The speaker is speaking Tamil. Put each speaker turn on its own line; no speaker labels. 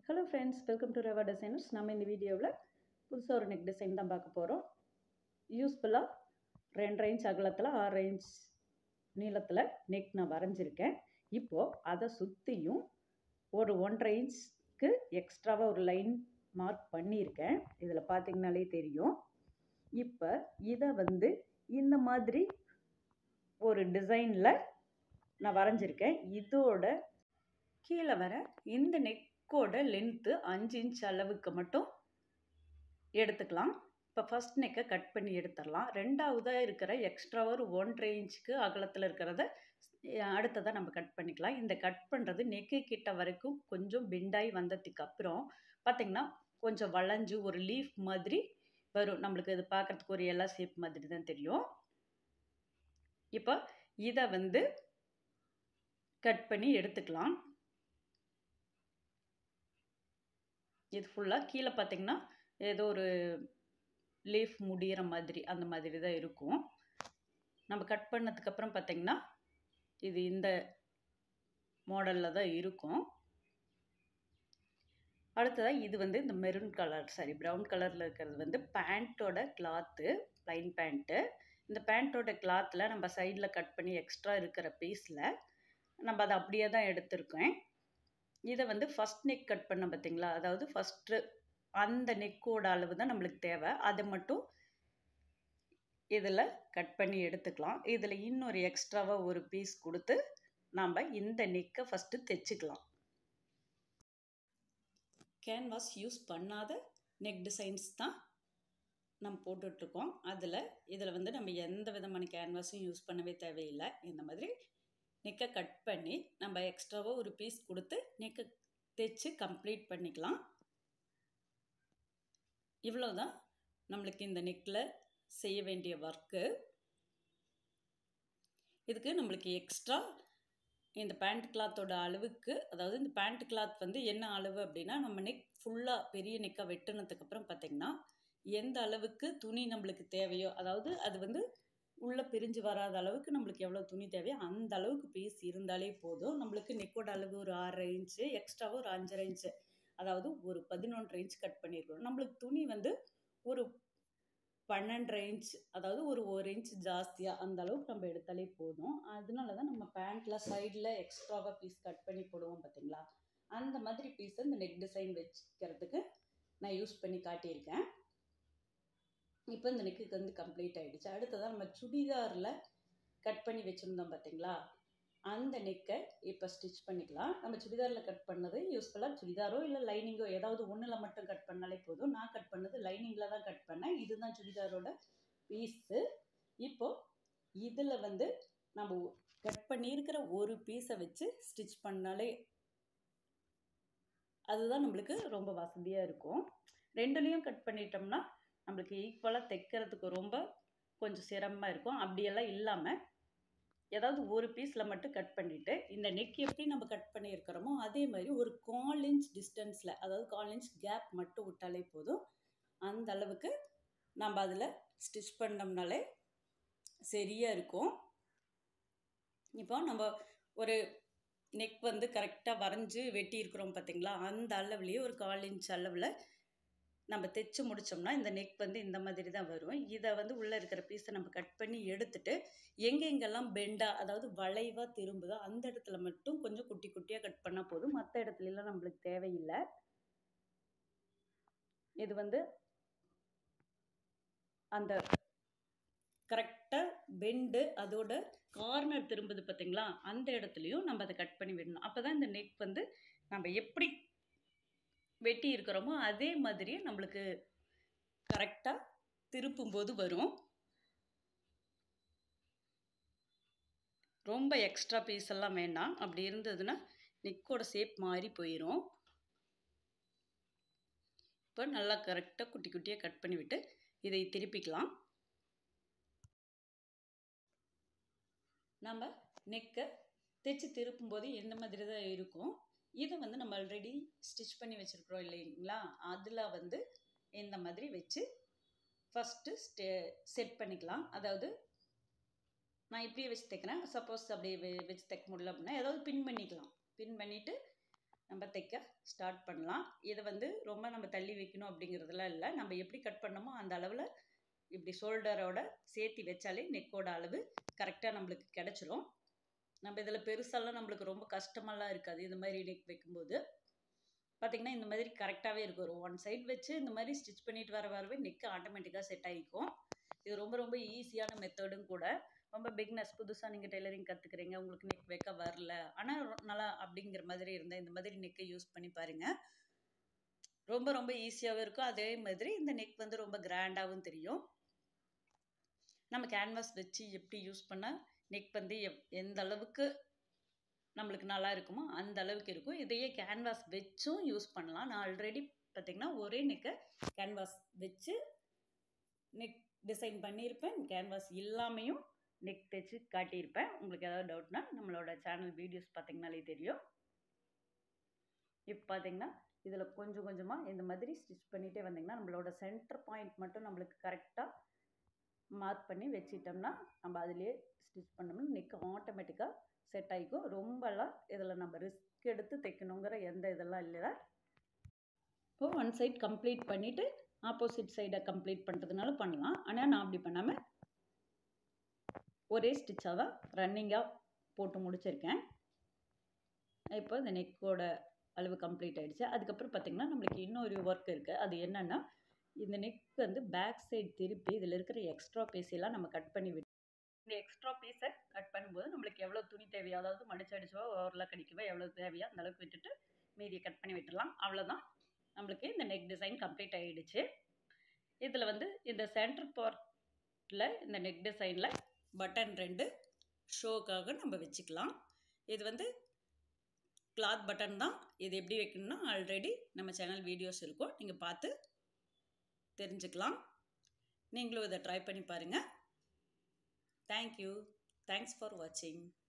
hello friends welcome to Reva designers நம்ம இந்த வீடியோவில் புதுசாக ஒரு நெக் டிசைன் தான் பார்க்க போகிறோம் யூஸ்ஃபுல்லாக ரெண்டரை இன்ச் அகலத்தில் ஆறு இன்ச் நீளத்தில் நெக் நான் வரைஞ்சிருக்கேன் இப்போது அதை சுற்றியும் ஒரு ஒன்றரை இன்ச்க்கு எக்ஸ்ட்ராவாக ஒரு லைன் மார்க் பண்ணியிருக்கேன் இதில் பார்த்தீங்கனாலே தெரியும் இப்போ இதை வந்து இந்த மாதிரி ஒரு டிசைனில் நான் வரைஞ்சிருக்கேன் இதோட கீழே வர இந்த நெக்கோட லென்த்து அஞ்சு இன்ச் அளவுக்கு மட்டும் எடுத்துக்கலாம் இப்போ ஃபஸ்ட் நெக்கை கட் பண்ணி எடுத்துடலாம் ரெண்டாவதாக இருக்கிற எக்ஸ்ட்ரா ஒரு ஒன்றரை இன்ச்சுக்கு அகலத்தில் இருக்கிறத அடுத்ததாக நம்ம கட் பண்ணிக்கலாம் இந்த கட் பண்ணுறது நெக்கு கிட்ட வரைக்கும் கொஞ்சம் பெண்டாகி வந்ததுக்கு அப்புறம் பார்த்திங்கன்னா கொஞ்சம் வளைஞ்சு ஒரு லீஃப் மாதிரி வரும் நம்மளுக்கு இது பார்க்குறதுக்கு ஒரு எல்லா ஷேப் மாதிரி தான் தெரியும் இப்போ இதை வந்து கட் பண்ணி எடுத்துக்கலாம் இது ஃபுல்லாக கீழே பார்த்தீங்கன்னா ஏதோ ஒரு லீஃப் முடிகிற மாதிரி அந்த மாதிரி தான் இருக்கும் நம்ம கட் பண்ணதுக்கப்புறம் பார்த்திங்கன்னா இது இந்த மாடலில் தான் இருக்கும் அடுத்ததாக இது வந்து இந்த மெரூன் கலர் சாரி ப்ரௌன் கலரில் இருக்கிறது வந்து பேண்ட்டோட கிளாத்து ப்ளைன் பேண்ட்டு இந்த பேண்ட்டோட கிளாத்தில் நம்ம சைடில் கட் பண்ணி எக்ஸ்ட்ரா இருக்கிற பீஸில் நம்ம அதை அப்படியே தான் எடுத்திருக்கேன் இதை வந்து ஃபஸ்ட் நெக் கட் பண்ண பார்த்தீங்களா அதாவது ஃபஸ்ட்டு அந்த நெக்கோட அளவு தான் நம்மளுக்கு தேவை அதை மட்டும் இதில் கட் பண்ணி எடுத்துக்கலாம் இதில் இன்னொரு எக்ஸ்ட்ராவாக ஒரு பீஸ் கொடுத்து நாம் இந்த நெக்கை ஃபஸ்ட்டு தைச்சிக்கலாம் கேன்வாஸ் யூஸ் பண்ணாத நெக் டிசைன்ஸ் தான் நம்ம போட்டுட்ருக்கோம் அதில் இதில் வந்து நம்ம எந்த விதமான கேன்வாஸும் யூஸ் பண்ணவே தேவையில்லை இந்த மாதிரி நெக்கை கட் பண்ணி நம்ம எக்ஸ்ட்ராவாக ஒரு பீஸ் கொடுத்து நெக்கை தைச்சு கம்ப்ளீட் பண்ணிக்கலாம் இவ்வளோதான் நம்மளுக்கு இந்த நெக்கில் செய்ய வேண்டிய ஒர்க்கு இதுக்கு நம்மளுக்கு எக்ஸ்ட்ரா இந்த பேண்ட் கிளாத்தோட அளவுக்கு அதாவது இந்த பேண்ட் கிளாத் வந்து என்ன அளவு அப்படின்னா நம்ம நெக் ஃபுல்லாக பெரிய நெக்காக வெட்டினதுக்கப்புறம் பார்த்திங்கன்னா எந்த அளவுக்கு துணி நம்மளுக்கு தேவையோ அதாவது அது வந்து உள்ளே பிரிஞ்சு வராத அளவுக்கு நம்மளுக்கு எவ்வளோ துணி தேவையோ அந்த அளவுக்கு பீஸ் இருந்தாலே போதும் நம்மளுக்கு நெக்கோட அளவு ஒரு ஆறரை இன்ச்சு எக்ஸ்ட்ராவாக ஒரு அஞ்சரை இன்ச்சு அதாவது ஒரு பதினொன்றரை இன்ச் கட் பண்ணியிருக்கணும் நம்மளுக்கு துணி வந்து ஒரு பன்னெண்டரை இன்ச் அதாவது ஒரு ஒரு இன்ச் ஜாஸ்தியாக அந்த அளவுக்கு நம்ம எடுத்தாலே போதும் அதனால தான் நம்ம பேண்ட்டில் சைடில் எக்ஸ்ட்ராவாக பீஸ் கட் பண்ணி போடுவோம் பார்த்தீங்களா அந்த மாதிரி பீஸை இந்த நெக் டிசைன் வச்சுக்கிறதுக்கு நான் யூஸ் பண்ணி காட்டியிருக்கேன் இப்போ இந்த நெக்குக்கு வந்து கம்ப்ளீட் ஆகிடுச்சு அடுத்ததாக நம்ம சுடிதாரில் கட் பண்ணி வச்சுருந்தோம் பார்த்தீங்களா அந்த நெக்கை இப்போ ஸ்டிச் பண்ணிக்கலாம் நம்ம சுடிதாரில் கட் பண்ணது யூஸ்ஃபுல்லாக சுடிதாரோ இல்லை லைனிங்கோ ஏதாவது ஒன்றில் மட்டும் கட் பண்ணாலே போதும் நான் கட் பண்ணது லைனிங்கில் தான் கட் பண்ணேன் இதுதான் சுடிதாரோட பீஸு இப்போது இதில் வந்து நம்ம கட் பண்ணியிருக்கிற ஒரு பீஸை வச்சு ஸ்டிச் பண்ணாலே அதுதான் நம்மளுக்கு ரொம்ப வசதியாக இருக்கும் ரெண்டுலேயும் கட் பண்ணிட்டோம்னா நம்மளுக்கு ஈக்குவலாக தைக்கிறதுக்கு ரொம்ப கொஞ்சம் சிரமமாக இருக்கும் அப்படியெல்லாம் இல்லாமல் ஏதாவது ஒரு பீஸில் மட்டும் கட் பண்ணிவிட்டு இந்த நெக் எப்படி நம்ம கட் பண்ணியிருக்கிறோமோ அதே மாதிரி ஒரு கால் இன்ச் டிஸ்டன்ஸில் அதாவது கால் இன்ச் கேப் மட்டும் விட்டாலே போதும் அந்த அளவுக்கு நம்ம அதில் ஸ்டிச் பண்ணோம்னாலே சரியாக இருக்கும் இப்போ நம்ம ஒரு நெக் வந்து கரெக்டாக வரைஞ்சி வெட்டியிருக்கிறோம் பார்த்திங்களா அந்த அளவுலேயே ஒரு கால் இன்ச் அளவில் நம்ம தைச்சு முடித்தோம்னா இந்த நெக் வந்து இந்த மாதிரி தான் வரும் இதை வந்து உள்ளே இருக்கிற பீஸை நம்ம கட் பண்ணி எடுத்துட்டு எங்கெங்கெல்லாம் பெண்டாக அதாவது வளைவாக திரும்புதோ அந்த இடத்துல மட்டும் கொஞ்சம் குட்டி குட்டியாக கட் பண்ணால் போதும் மற்ற இடத்துலலாம் நம்மளுக்கு தேவையில்லை இது வந்து அந்த கரெக்டாக பெண்டு அதோட கார்னர் திரும்புது பார்த்தீங்களா அந்த இடத்துலையும் நம்ம அதை கட் பண்ணி விடணும் அப்போ தான் இந்த நெக் வந்து நம்ம எப்படி வெட்டி இருக்கிறோமோ அதே மாதிரியே நம்மளுக்கு கரெக்டாக திருப்பும்போது வரும் ரொம்ப எக்ஸ்ட்ரா பீஸ் எல்லாம் வேண்டாம் அப்படி இருந்ததுன்னா நெக்கோட ஷேப் மாறி போயிடும் இப்போ நல்லா கரெக்டாக குட்டி குட்டியாக கட் பண்ணிவிட்டு இதை திருப்பிக்கலாம் நம்ம நெக்கை தைச்சி திருப்பும்போது எந்த மாதிரி தான் இருக்கும் இதை வந்து நம்ம ஆல்ரெடி ஸ்டிச் பண்ணி வச்சுருக்குறோம் இல்லைங்களா அதில் வந்து இந்த மாதிரி வச்சு ஃபஸ்ட்டு ஸ்டே செட் பண்ணிக்கலாம் அதாவது நான் இப்படியே வச்சு தைக்கிறேன் சப்போஸ் அப்படியே வெ வச்சு தைக்க முடியல அப்படின்னா ஏதாவது பின் பண்ணிக்கலாம் பின் பண்ணிவிட்டு நம்ம தைக்க ஸ்டார்ட் பண்ணலாம் இதை வந்து ரொம்ப நம்ம தள்ளி வைக்கணும் அப்படிங்கிறதுலாம் இல்லை நம்ம எப்படி கட் பண்ணோமோ அந்த அளவில் இப்படி ஷோல்டரோட சேர்த்தி வச்சாலே நெக்கோட அளவு கரெக்டாக நம்மளுக்கு கிடச்சிரும் நம்ம இதில் பெருசாலாம் நம்மளுக்கு ரொம்ப கஷ்டமெல்லாம் இருக்காது இந்த மாதிரி நெக் வைக்கும்போது பார்த்திங்கன்னா இந்த மாதிரி கரெக்டாகவே இருக்கும் ஒரு ஒன் சைட் வச்சு இந்த மாதிரி ஸ்டிச் பண்ணிட்டு வர வரவே நெக்கு ஆட்டோமேட்டிக்காக செட் ஆகிக்கும் இது ரொம்ப ரொம்ப ஈஸியான மெத்தடும் கூட ரொம்ப பிக்னஸ் புதுசாக நீங்கள் டெய்லரிங் கற்றுக்குறீங்க உங்களுக்கு நெக் வைக்க வரல ஆனால் நல்லா அப்படிங்கிற மாதிரி இருந்தால் இந்த மாதிரி நெக்கை யூஸ் பண்ணி பாருங்கள் ரொம்ப ரொம்ப ஈஸியாகவும் இருக்கும் அதே மாதிரி இந்த நெக் வந்து ரொம்ப கிராண்டாகவும் தெரியும் நம்ம கேன்வாஸ் வச்சு எப்படி யூஸ் பண்ணால் நெக் வந்து எப் எந்த அளவுக்கு நம்மளுக்கு நல்லா இருக்குமோ அந்த அளவுக்கு இருக்கும் இதையே கேன்வாஸ் வச்சும் யூஸ் பண்ணலாம் நான் ஆல்ரெடி பார்த்திங்கன்னா ஒரே நெக்கை கேன்வாஸ் வச்சு நெக் டிசைன் பண்ணியிருப்பேன் கேன்வாஸ் இல்லாமையும் நெக் தைச்சு காட்டியிருப்பேன் உங்களுக்கு ஏதாவது டவுட்னா நம்மளோட சேனல் வீடியோஸ் பார்த்திங்கனாலே தெரியும் இப்போ பார்த்திங்கன்னா இதில் கொஞ்சம் கொஞ்சமாக இந்த மாதிரி ஸ்டிச் பண்ணிகிட்டே வந்திங்கன்னா நம்மளோட சென்டர் பாயிண்ட் மட்டும் நம்மளுக்கு கரெக்டாக மார்க் பண்ணி வச்சிட்டோம்னா நம்ம அதிலே ஸ்டிச் பண்ணோம்னா நெக் ஆட்டோமேட்டிக்காக செட் ஆகிக்கும் ரொம்பலாம் இதில் நம்ம ரிஸ்க் எடுத்து தைக்கணுங்கிற எந்த இதெல்லாம் இல்லை இப்போ ஒன் சைட் கம்ப்ளீட் பண்ணிவிட்டு ஆப்போசிட் சைடை கம்ப்ளீட் பண்ணுறதுனால பண்ணலாம் ஆனால் நான் அப்படி பண்ணாமல் ஒரே ஸ்டிச்சாக தான் ரன்னிங்காக போட்டு முடிச்சிருக்கேன் இப்போ இந்த நெக்கோட அளவு கம்ப்ளீட் ஆகிடுச்சு அதுக்கப்புறம் பார்த்திங்கன்னா நம்மளுக்கு இன்னொரு ஒர்க் இருக்குது அது என்னென்னா இந்த நெக் வந்து பேக் சைடு திருப்பி இதில் இருக்கிற எக்ஸ்ட்ரா பீஸெல்லாம் நம்ம கட் பண்ணி விட்டு இந்த எக்ஸ்ட்ரா பீஸை கட் பண்ணும்போது நம்மளுக்கு எவ்வளோ துணி தேவையோ அதாவது மடிச்சடிச்சோ ஓரளவு கடிக்கவோ எவ்வளோ தேவையோ அந்த அளவுக்கு விட்டுட்டு மீதியை கட் பண்ணி விட்டுடலாம் அவ்வளோதான் நம்மளுக்கு இந்த நெக் டிசைன் கம்ப்ளீட் ஆகிடுச்சு இதில் வந்து இந்த சென்டர் பார்ட்டில் இந்த நெக் டிசைனில் பட்டன் ரெண்டு ஷோக்காக நம்ம வச்சுக்கலாம் இது வந்து கிளாத் பட்டன் தான் இது எப்படி வைக்கணும்னா ஆல்ரெடி நம்ம சேனல் வீடியோஸ் இருக்கும் நீங்கள் பார்த்து தெரிஞ்சுக்கலாம் நீங்களும் இதை ட்ரை பண்ணி பாருங்கள் தேங்க்யூ தேங்க்ஸ் ஃபார் வாட்சிங்